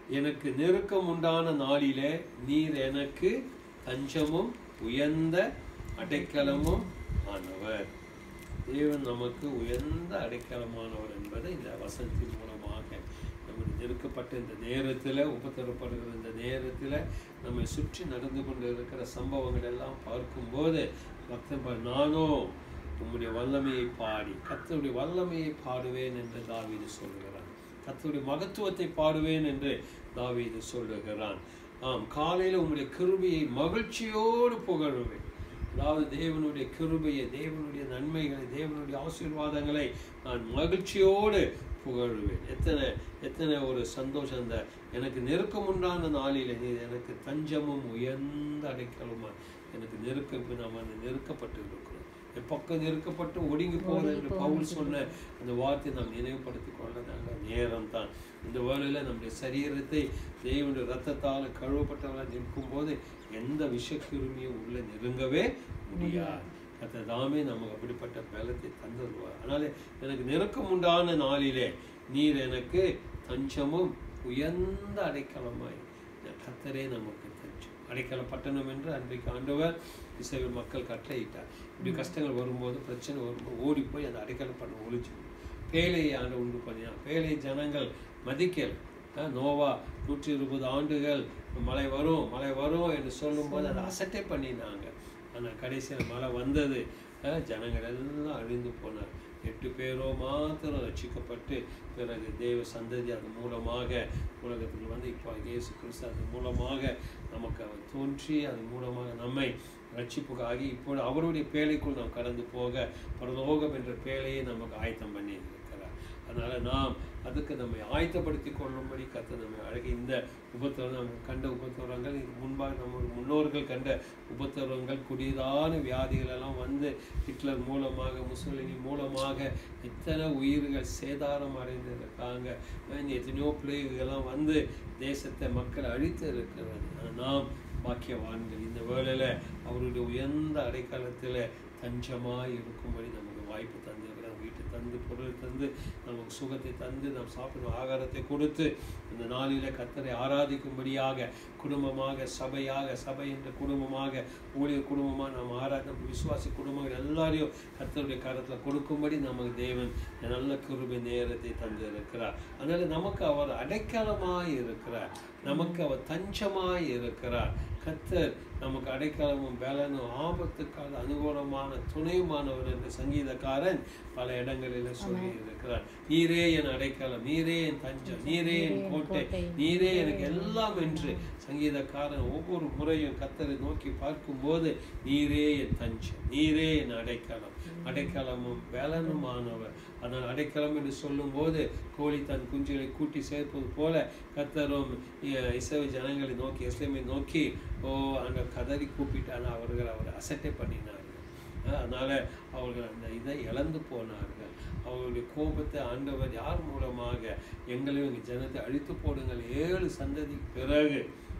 எனக்கு நெருக்கம் உண்டான நாளிலே நீர் எனக்கு தஞ்சமும் உயர்ந்த அடைக்கலமும் ஆனவர் தேவன் நமக்கு உயர்ந்த அடைக்கலமானவர் என்பதை இந்த வசனத்தின் மூலமாக நம்முடைய நெருக்கப்பட்ட இந்த நேரத்தில் உபத்தரப்படுகிற இந்த நேரத்தில் நம்மை சுற்றி நடந்து கொண்டு இருக்கிற சம்பவங்கள் எல்லாம் பார்க்கும்போது பக்தன் பா- நானோ உம்முடைய வல்லமையை பாடி கர்த்தருடைய வல்லமையை பாடுவேன் என்று தாவீது சொல்லுகிறான் கர்த்தருடைய மகத்துவத்தை பாடுவேன் என்று தாவீது சொல்லுகிறான் ஆம் காலையில் உம்முடைய கிருபையை மகிழ்ச்சியோடு புகழுவேன் அதாவது தேவனுடைய கிருபையை தேவனுடைய நன்மைகளை தேவனுடைய ஆசீர்வாதங்களை நான் மகிழ்ச்சியோடு புகழுவேன் எத்தனை எத்தனை ஒரு சந்தோஷம் அந்த எனக்கு நெருக்கம் உண்டான நாளில் நீ எனக்கு தஞ்சமும் உயர்ந்த அடைக்கலுமா எனக்கு நெருக்கம் இப்போ நாம் அந்த நெருக்கப்பட்டு இருக்கிறோம் எப்பக்கம் நெருக்கப்பட்டு ஒடுங்கி போகுது என்று பவுல் சொன்ன அந்த வார்த்தை நாம் நினைவுபடுத்திக் கொள்ள நல்ல நேரம் தான் இந்த வேளையில் நம்முடைய சரீரத்தை தேவனுடைய ரத்தத்தால் கழுவப்பட்டவர்களாக நிற்கும் போது எந்த விஷக்கிருமியும் உள்ள நெருங்கவே முடியாது கத்த தாமே நமக்கு அப்படிப்பட்ட பலத்தை தந்துடுவார் அதனால எனக்கு நெருக்கம் உண்டான நாளிலே நீர் எனக்கு தஞ்சமும் உயர்ந்த அடைக்கலமாய் கத்தரே நமக்கு தஞ்சம் அடைக்கல பட்டணம் என்று அன்றைக்கு ஆண்டவர் இஸ்ரவேல் மக்கள் கட்டளையிட்டார் இப்படி கஷ்டங்கள் வரும்போது பிரச்சனை வரும்போது ஓடி போய் அந்த அடைக்கல பட்டணம் ஒழிச்சு பேழையை ஆண்டு உண்டு பண்ணினா பேழை ஜனங்கள் மதிக்கல் அஹ் நோவா நூற்றி இருபது ஆண்டுகள் மழை வரும் மழை வரும் என்று சொல்லும்போது அதை அசட்டை பண்ணினாங்க ஆனால் கடைசியில் மழை வந்தது அஹ் ஜனங்கள் எல்லாம் அழிந்து போனார் எட்டு பேரோ மாத்திரம் ரட்சிக்கப்பட்டு பிறகு தேவ சந்ததி அது மூலமாக உலகத்துக்கு வந்து இப்போ இயேசு கிறிஸ்து அது மூலமாக நமக்கு அவர் தோன்றி அது மூலமாக நம்மை ரட்சிப்புக்காகி இப்போது அவருடைய பேழைக்குள் நாம் கடந்து போக பரலோகம் என்ற பேழையை நமக்கு ஆயத்தம் பண்ணி இருக்கிறார் அதனால நாம் அதுக்கு நம்மை ஆயத்தப்படுத்தி கொள்ளும்படி கத்த நம்மை அழகி இந்த உபத்திரம் நம்ம கண்ட உபத்திரங்கள் இதுக்கு முன்பாக நம்ம முன்னோர்கள் கண்ட உபத்திரங்கள் கொடியதான வியாதிகள் எல்லாம் வந்து ஹிட்லர் மூலமாக முசோலினி மூலமாக எத்தனை உயிர்கள் சேதாரம் அடைந்திருக்காங்க அஹ் எத்தனையோ பிள்ளைகள்லாம் வந்து தேசத்தை மக்கள் அழித்து இருக்கிறது ஆனா நாம் பாக்கியவான்கள் இந்த வேளையில அவருடைய உயர்ந்த அடைக்கலத்தில் தஞ்சமாய் இருக்கும்படி நமக்கு வாய்ப்பு தந்திருக்கிறார் வீட்டை தந்து பொருள் தந்து நமக்கு சுகத்தை தந்து நாம் சாப்பிடும் ஆகாரத்தை கொடுத்து இந்த நாளில கத்தரை ஆராதிக்கும்படியாக குடும்பமாக சபையாக சபை என்ற குடும்பமாக ஊழியர் குடும்பமாக நாம் ஆராத விசுவாசி குடும்பங்கள் எல்லாரையும் கத்தருடைய கரத்தில் கொடுக்கும்படி நமக்கு தேவன் நல்ல கிருபை நேரத்தை தந்திருக்கிறார் அதனால நமக்கு அவர் அடைக்கலமாய் இருக்கிறார் நமக்கு அவர் தஞ்சமாய் இருக்கிறார் கத்தர் நமக்கு அடைக்கலமும் பலனும் ஆபத்து கால அனுகூலமான துணையுமானவர் என்று சங்கீதக்காரன் பல இடங்களில் சொல்லி இருக்கிறார் நீரே என் அடைக்கலம் நீரே என் தஞ்சம் நீரே என் கோட்டை நீரே எனக்கு எல்லாம் என்று சங்கீதக்காரன் ஒவ்வொரு முறையும் கத்தரை நோக்கி பார்க்கும்போது நீரே என் தஞ்சம் நீரே என் அடைக்கலம் அடைக்கலமும் பலனுமானவர் அதனால் அடைக்கலம் என்று சொல்லும்போது கோழி தன் குஞ்சுகளை கூட்டி சேர்ப்பது போல கத்தரும் இ- இஸ்ரவேல் ஜனங்களை நோக்கி இஸ்லாமை நோக்கி ஓ அங்க கதறி கூப்பிட்டான அவர்கள் அவர் அசட்டை பண்ணினார்கள் அஹ் அதனால அவர்கள் அந்த இதை இழந்து போனார்கள் அவர்களுடைய கோபத்தை ஆண்டவர் யார் மூலமாக எங்களையும் எங்கள் ஜனத்தை அழித்து போடுங்கள் ஏழு சந்ததி பிறகு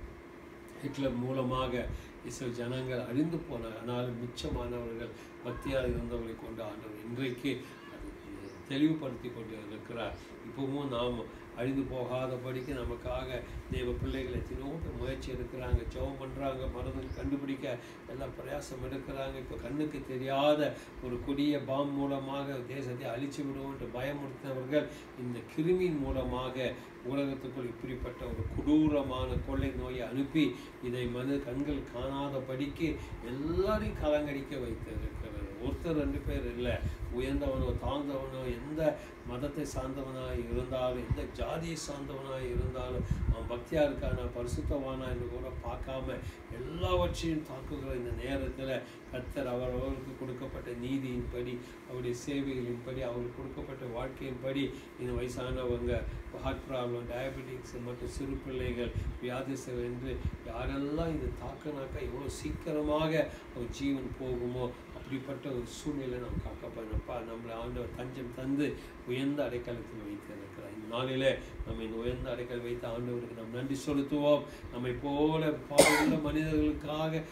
ஹிட்லர் மூலமாக இஸ்ரேல் ஜனங்கள் அழிந்து போனார் ஆனாலும் மிச்சமானவர்கள் பக்தியாக இருந்தவர்களை கொண்டு ஆண்டவர் இன்றைக்கு அது தெளிவுபடுத்தி கொண்டு இருக்கிறார் இப்பவும் நாம் அழிந்து போகாதபடிக்கு நமக்காக தேவ பிள்ளைகள் எத்தனையோ பேர் முயற்சி எடுக்கிறாங்க ஜெபம் பண்ணுறாங்க மருந்து கண்டுபிடிக்க எல்லாம் பிரயாசம் எடுக்கிறாங்க இப்போ கண்ணுக்கு தெரியாத ஒரு கொடிய பாம் மூலமாக தேசத்தை அழிச்சு விடுவோம் என்று பயமுறுத்தினவர்கள் இந்த கிருமியின் மூலமாக உலகத்துக்குள் இப்படிப்பட்ட ஒரு கொடூரமான கொள்ளை நோயை அனுப்பி இதை மனு கண்கள் காணாதபடிக்கு எல்லாரையும் கலங்கடிக்க வைத்திருக்கிறது ஒருத்தர் ரெண்டு பேர் இல்லை உயர்ந்தவனோ தாழ்ந்தவனோ எந்த மதத்தை சார்ந்தவனாய் இருந்தாலும் எந்த ஜாதியை சார்ந்தவனாய் இருந்தாலும் அவன் பக்தியா இருக்கானா பரிசுத்தவானா என்று கூட பார்க்காம எல்லாவற்றையும் தாக்குகிற இந்த நேரத்தில் கர்த்தர் அவரவர்களுக்கு கொடுக்கப்பட்ட நீதியின்படி அவருடைய சேவைகளின்படி அவர்களுக்கு கொடுக்கப்பட்ட வாழ்க்கையின்படி இந்த வயசானவங்க ஹார்ட் ப்ராப்ளம் டயபெட்டிக்ஸ் மற்றும் சிறு பிள்ளைகள் வியாதிசர் என்று யாரெல்லாம் இது தாக்கினாக்கா எவ்வளோ சீக்கிரமாக அவர் ஜீவன் போகுமோ அப்படிப்பட்ட ஒரு சூழ்நிலை நாம் காக்கப்படப்பா நம்மளை ஆண்டவர் தஞ்சம் தந்து உயர்ந்த அடைக்கலத்தில் வைத்திருக்கிறார் இந்த நாளிலே நம்ம இந்த உயர்ந்த அடைக்கல் வைத்த ஆண்டவருக்கு நாம் நன்றி செலுத்துவோம் நம்மை போல பாடுள்ள மனிதர்களுக்காக நாம்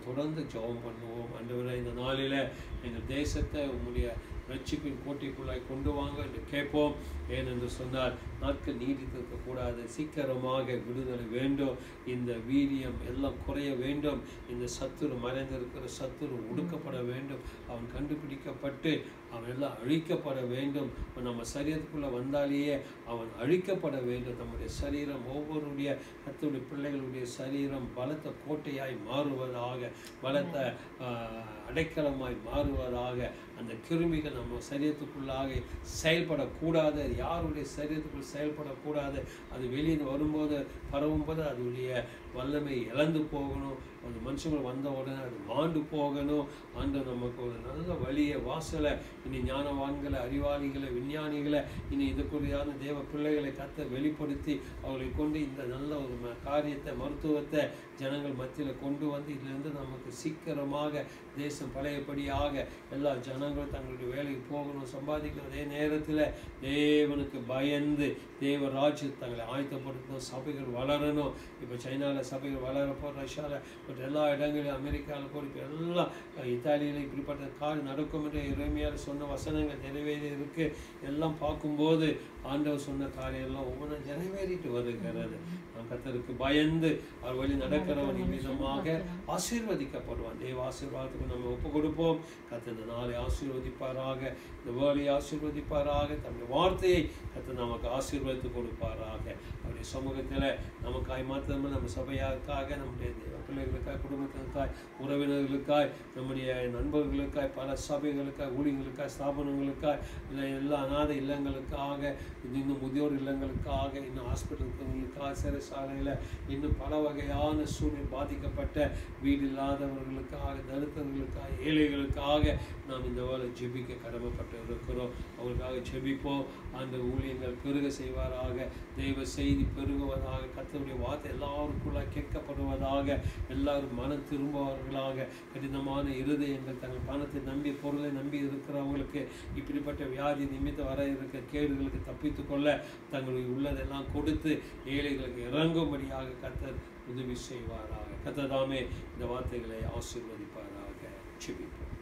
தொடர்ந்து ஜெபம் பண்ணுவோம் ஆண்டவரே இந்த நாளில் எங்கள் தேசத்தை உம்முடைய ரட்சிப்பின் கோட்டைக்குள்ளாய் கொண்டு வாங்க என்று கேட்போம் ஏனென்று சொன்னால் நாட்கள் நீடித்திருக்க கூடாது சீக்கிரமாக விடுதலை வேண்டும் இந்த வீரியம் எல்லாம் குறைய வேண்டும் இந்த சத்துரு மறைந்திருக்கிற சத்துரு ஒடுக்கப்பட வேண்டும் அவன் கண்டுபிடிக்கப்பட்டு அவன் எல்லாம் அழிக்கப்பட வேண்டும் நம்ம சரீரத்துக்குள்ள வந்தாலேயே அவன் அழிக்கப்பட வேண்டும் நம்முடைய சரீரம் ஒவ்வொருடைய கத்துடைய பிள்ளைகளுடைய சரீரம் பலத்த கோட்டையாய் மாறுவதாக பலத்த ஆஹ், அடைக்கலமாய் மாறுவதாக அந்த கிருமிகள் நம்ம சரீரத்துக்குள்ளாக செயல்படக்கூடாது அது யாருடைய சரீரத்துக்குள் செயல்படக்கூடாது அது வெளியே வரும்போது பரவும்போது அதனுடைய வல்லமை இழந்து போகணும் அந்த மனுஷங்கள் வந்த உடனே அது மாண்டு போகணும் ஆண்டு நமக்கு ஒரு நல்ல வழியை வாசலை இனி ஞானவான்களை அறிவாளிகளை விஞ்ஞானிகளை இனி இதுக்குரியான தேவ பிள்ளைகளை கத்த வெளிப்படுத்தி அவர்களை கொண்டு இந்த நல்ல ஒரு ம- காரியத்தை மருத்துவத்தை ஜனங்கள் மத்தியில் கொண்டு வந்து இதிலிருந்து நமக்கு சீக்கிரமாக தேசம் பழையபடியாக எல்லா ஜனங்களும் தங்களுடைய வேலைக்கு போகணும் சம்பாதிக்கணும் அதே நேரத்தில் தேவனுக்கு பயந்து தேவ ராஜ்யத்தை தங்களை ஆயத்தப்படுத்தணும் சபைகள் வளரணும் இப்போ சைனாவில் சபைகள் வளரப்போ ரஷ்யாவில் பட் எல்லா இடங்களிலும் அமெரிக்காவில் போய் இப்போ எல்லாம் அஹ், இத்தாலியில் இப்படிப்பட்ட கார் நடக்கும் என்று இறைமையால் சொன்ன வசனங்கள் நிறைவேறி இருக்கு எல்லாம் பார்க்கும்போது ஆண்டவர் சொன்ன காரியம் எல்லாம் ஒவ்வொன்றும் நிறைவேறிட்டு வருகிறது நாம் கத்தருக்கு பயந்து அவர் வழி நடக்கிறவன் விதமாக ஆசீர்வதிக்கப்படுவான் தேவ ஆசீர்வாதத்துக்கு நம்ம ஒப்பு கொடுப்போம் கத்த இந்த நாளை ஆசீர்வதிப்பாராக இந்த வேலையை ஆசீர்வதிப்பாராக தன்னுடைய வார்த்தையை கத்த நமக்கு ஆசீர்வதித்து கொடுப்பாராக அவருடைய சமூகத்தில் நமக்காய் மாத்திரமே நம்ம சபையாக்காக நம்முடைய தேவ பிள்ளைகளுக்காய் குடும்பத்திற்காய் உறவினர்களுக்காய் நம்முடைய நண்பர்களுக்காய் பல சபைகளுக்காய் ஊழியர்களுக்காய் ஸ்தாபனங்களுக்காய் இல்லை எல்லா அநாத இல்லங்களுக்காக இன்னும் முதியோர் இல்லங்களுக்காக இன்னும் ஹாஸ்பிட்டலுக்காக சிறைசாலையில் இன்னும் பல வகையான சூழ்நிலை பாதிக்கப்பட்ட வீடு இல்லாதவர்களுக்காக தலித்தவர்களுக்காக ஏழைகளுக்காக நாம் இந்த வேலை ஜெபிக்க கடமைப்பட்டு இருக்கிறோம் அவர்களுக்காக ஜெபிப்போம் அந்த ஊழியங்கள் பெருக செய்வாராக தெய்வ செய்தி பெருகுவதாக கர்த்தருடைய வார்த்தை எல்லாருக்குள்ளாக கேட்கப்படுவதாக எல்லாரும் மனம் திரும்புவார்களாக கடினமான இருதயங்கள் தங்கள் பணத்தை நம்பி பொருளை நம்பி இருக்கிறவங்களுக்கு இப்படிப்பட்ட வியாதி நிமித்தம் வர இருக்க கேடுகளுக்கு தப்பித்துக் கொள்ள தங்களுடைய உள்ளதெல்லாம் கொடுத்து ஏழைகளுக்கு இறங்கும்படியாக கர்த்தர் உதவி செய்வாராக கர்த்தர் தாமே இந்த வார்த்தைகளை ஆசீர்வதிப்பாராக செபிப்போம்